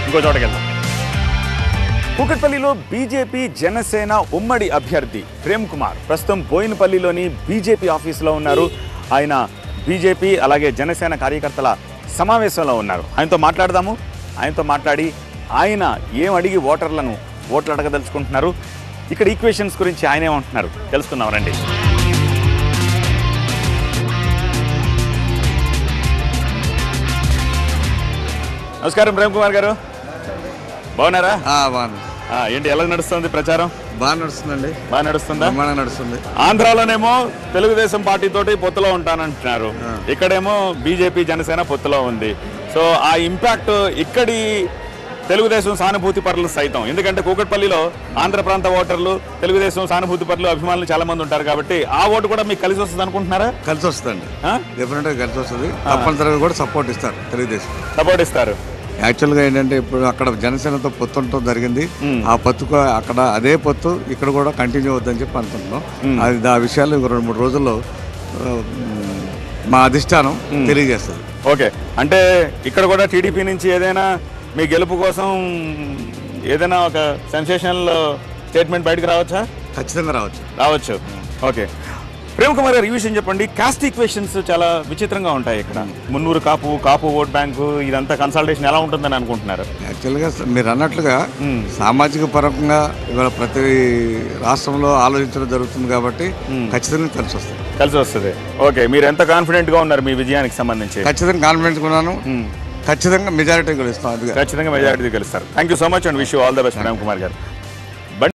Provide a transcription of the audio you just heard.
ఇంకో చోటకి వెళ్దాం కూకట్పల్లిలో బీజేపీ జనసేన ఉమ్మడి అభ్యర్థి ప్రేమ్ కుమార్ ప్రస్తుతం బోయినపల్లిలోని బీజేపీ ఆఫీసులో ఉన్నారు ఆయన బీజేపీ అలాగే జనసేన కార్యకర్తల సమావేశంలో ఉన్నారు ఆయనతో మాట్లాడదాము ఆయనతో మాట్లాడి ఆయన ఏం అడిగి ఓటర్లను ఓట్లు అడగదలుచుకుంటున్నారు ఇక్కడ ఈక్వేషన్స్ గురించి ఆయన ఏమంటున్నారు తెలుసుకుందాం రండి నమస్కారం ప్రేమ్ కుమార్ గారు బాగున్నారా బాగుంది ఆ, ఏంటి ఎలా నడుస్తుంది ప్రచారం బాగా నడుస్తుందండి బాగా నడుస్తుందా బ్రహ్మాండంగా నడుస్తుంది ఆంధ్రాలోనేమో తెలుగుదేశం పార్టీ తోటి పొత్తులో ఉంటానంటున్నారు ఆ. ఇక్కడేమో బీజేపీ జనసేన పొత్తులో ఉంది సో ఆ ఇంపాక్ట్ ఇక్కడి తెలుగుదేశం సానుభూతి పరులు సైతం ఎందుకంటే కూకట్పల్లిలో ఆంధ్ర ప్రాంత ఓటర్లు తెలుగుదేశం సానుభూతి పరులు అభిమానులు చాలా మంది ఉంటారు కాబట్టి ఆ ఓటు కూడా మీకు కలిసి వస్తుంది అనుకుంటున్నారా కలిసి వస్తుందండి డెఫినెట్గా కలిసి వస్తుంది తప్పనిసరిగా కూడా సపోర్ట్ ఇస్తారు తెలుగుదేశం సపోర్ట్ ఇస్తారు యాక్చువల్గా ఏంటంటే ఇప్పుడు అక్కడ జనసేనతో పొత్తు ఉండటం జరిగింది మ్మ్. ఆ పొత్తుకు అక్కడ అదే పొత్తు ఇక్కడ కూడా కంటిన్యూ అవుతుందని చెప్పి అనుకుంటున్నాం మ్మ్. అది ఆ విషయాలు ఇంకో రెండు మూడు రోజుల్లో ఆ, మ్, మా అధిష్టానం తెలియజేస్తుంది ఓకే అంటే ఇక్కడ కూడా టీడీపీ నుంచి ఏదైనా మీ గెలుపు కోసం ఏదైనా ఒక సెన్సేషనల్ స్టేట్మెంట్ బయటకు రావచ్చా ఖచ్చితంగా రావచ్చు రావచ్చు ఓకే ప్రేమ్ కుమార్ గారు ఈ విషయం చెప్పండి కాస్ట్ ఈక్వేషన్స్ చాలా విచిత్రంగా ఉంటాయి ఇక్కడ మున్నూరు కాపు కాపు ఓట్ బ్యాంకు ఇదంతా కన్సల్టేషన్ ఎలా ఉంటుందని అనుకుంటున్నారు యాక్చువల్గా మీరు అన్నట్లుగా మ్మ్. సామాజిక పరంగా ఇవాళ ప్రతి రాష్ట్రంలో ఆలోచించడం జరుగుతుంది కాబట్టి మ్మ్. ఖచ్చితంగా కలిసి వస్తుంది కలిసి వస్తుంది ఓకే మీరు ఎంత కాన్ఫిడెంట్ గా ఉన్నారు మీ విజయానికి సంబంధించి ఖచ్చితంగా కాన్ఫిడెన్స్ ఉన్నాను మ్మ్. ఖచ్చితంగా మెజారిటీ గెలుస్తాం అది ఖచ్చితంగా మెజారిటీ గెలుస్తారు thank you so much and wish you all the best Prem Kumar గారు